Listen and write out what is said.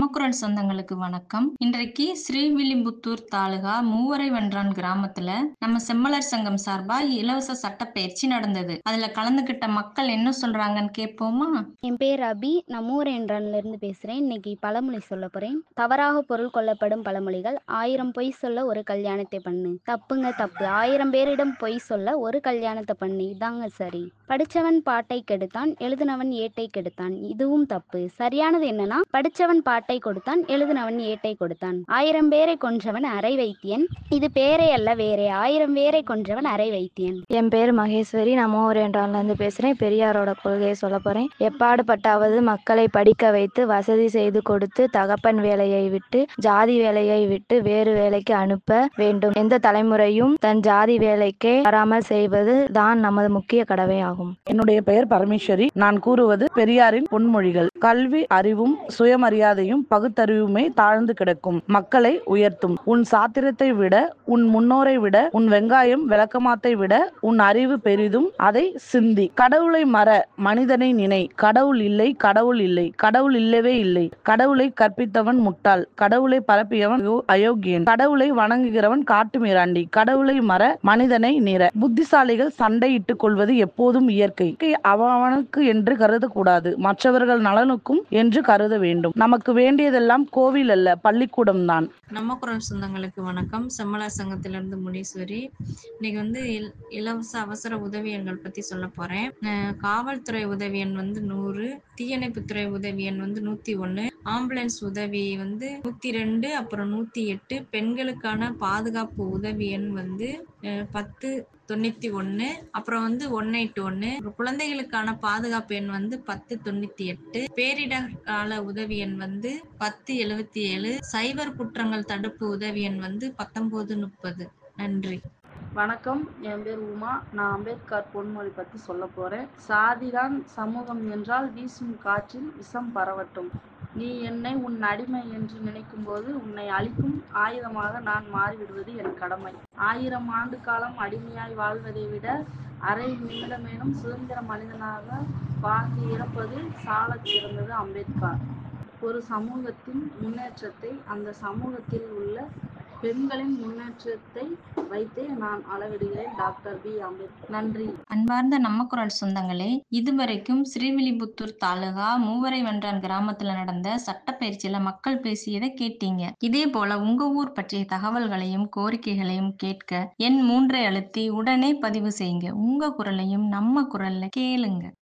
நம்ம குரல் சொந்தங்களுக்கு வணக்கம் இன்றைக்கு ஸ்ரீவில்லிபுத்தூர் தாலுகா மூவரை வென்றான் கிராமத்துல நம்ம செம்மலர் சங்கம் சார்பா இலவச சட்ட பயிற்சி நடந்தது அதுல கலந்துகிட்ட மக்கள் என்ன சொல்றாங்கன்னு கேட்போமா என் பேர் அபி நான் மூரேன்றான்ல இருந்து பேசுகிறேன் இன்னைக்கு பழமொழி சொல்ல போகிறேன் தவறாக பொருள் கொள்ளப்படும் பழமொழிகள் ஆயிரம் பொய் சொல்ல ஒரு கல்யாணத்தை பண்ணு தப்புங்க தப்பு ஆயிரம் பேரிடம் பொய் சொல்ல ஒரு கல்யாணத்தை பண்ணு இதாங்க சரி படித்தவன் பாட்டை கெடுத்தான் எழுதினவன் ஏட்டை கெடுத்தான் இதுவும் தப்பு சரியானது என்னன்னா படித்தவன் பாட்டை கொடுத்தான் எழுதினவன் ஏட்டை கொடுத்தான் ஆயிரம் பேரை கொன்றவன் அரை வைத்தியன் இது பேரே அல்ல வேறே ஆயிரம் பேரை கொன்றவன் அரை வைத்தியன் என் பேர் மகேஸ்வரி நான் மூவரேன்றான்லேருந்து பேசுகிறேன் பெரியாரோட கொள்கையை சொல்ல போகிறேன் எப்பாடுபட்டாவது மக்களை படிக்க வைத்து வசதி செய்து கொடுத்து தகப்பன் வேலையை விட்டு ஜாதி வேலையை விட்டு வேறு வேலைக்கு அனுப்ப வேண்டும் எந்த தலைமுறையும் தன் ஜாதி வேலைக்கே வராமல் செய்வது தான் நமது முக்கிய கடமையாகும் என்னுடைய பெயர் பரமேஸ்வரி நான் கூறுவது பெரியாரின் பொன்மொழிகள் கல்வி அறிவும் சுயமரியாதையும் பகுத்தறிவுமே தாழ்ந்து கிடக்கும் மக்களை உயர்த்தும் உன் சாத்திரத்தை விட உன் முன்னோரை விட உன் வெங்காயம் விளக்கமாத்தை விட உன் அறிவு பெரிதும் அதை சிந்தி கடவுளை மற மனிதனை நினை கடவுள் இல்லை கடவுள் இல்லை கடவுள் இல்லவே இல்லை கடவுளை கற்பித்தவன் முட்டாள் கடவுளை பரப்பியவன் அயோ- அயோக்கியன் கடவுளை வணங்குகிறவன் காட்டு மிராண்டி கடவுளை மற மனிதனை நிற புத்திசாலிகள் சண்டையிட்டுக் கொள்வது எப்போதும் இயற்கை அவனுக்கு என்று கருதக்கூடாது மற்றவர்கள் நலனுக்கும் என்று கருத வேண்டும் நமக்கு வேண்டியதெல்லாம் கோவில் அல்ல பள்ளிக்கூடம் தான் நம்ம குரல் சொந்தங்களுக்கு வணக்கம் செம்மலர் சங்கத்திலிருந்து முனீஸ்வரி இன்னைக்கு வந்து இல்- இலவச அவசர உதவி எண்கள் பத்தி சொல்ல போறேன் அஹ் காவல்துறை உதவி எண் வந்து நூறு தீயணைப்புத்துறை உதவி எண் வந்து நூத்தி ஒண்ணு ஆம்புலன்ஸ் உதவி வந்து நூத்தி ரெண்டு அப்புறம் நூத்தி எட்டு பெண்களுக்கான பாதுகாப்பு உதவி எண் வந்து அஹ் பத்து தொண்ணூத்தி ஒண்ணு அப்புறம் வந்து ஒன் எயிட் ஒண்ணு குழந்தைகளுக்கான பாதுகாப்பு எண் வந்து பத்து தொண்ணூத்தி எட்டு பேரிடர் கால உதவி எண் வந்து பத்து எழுவத்தி ஏழு சைபர் குற்றங்கள் தடுப்பு உதவி எண் வந்து பத்தொன்பது முப்பது நன்றி வணக்கம் என் பேர் உமா நான் அம்பேத்கர் பொன்மொழி பற்றி சொல்ல போகிறேன் சாதிதான் சமூகம் என்றால் வீசும் காற்றில் விஷம் பரவட்டும் நீ என்னை உன் அடிமை என்று நினைக்கும்போது உன்னை அழிக்கும் ஆயுதமாக நான் மாறிவிடுவது என் கடமை ஆயிரம் ஆண்டு காலம் அடிமையாய் வாழ்வதை விட அரை நிமிடமேனும் சுதந்திர மனிதனாக வாழ்ந்து இறப்பது சாலச் சிறந்தது அம்பேத்கர் ஒரு சமூகத்தின் முன்னேற்றத்தை அந்த சமூகத்தில் உள்ள பெண்களின் முன்னேற்றத்தை வைத்தே நான் அளவிடுகிறேன் டாக்டர் பி அம்பேத்கர் நன்றி அன்பார்ந்த நம்ம குரல் சொந்தங்களே இதுவரைக்கும் ஸ்ரீவில்லிபுத்தூர் தாலுகா மூவரை வென்றான் கிராமத்துல நடந்த சட்டப்பயிற்சியில மக்கள் பேசியதை கேட்டீங்க இதே போல உங்க ஊர் பற்றிய தகவல்களையும் கோரிக்கைகளையும் கேட்க எண் மூன்றை அழுத்தி உடனே பதிவு செய்யுங்க உங்க குரலையும் நம்ம குரல்ல கேளுங்க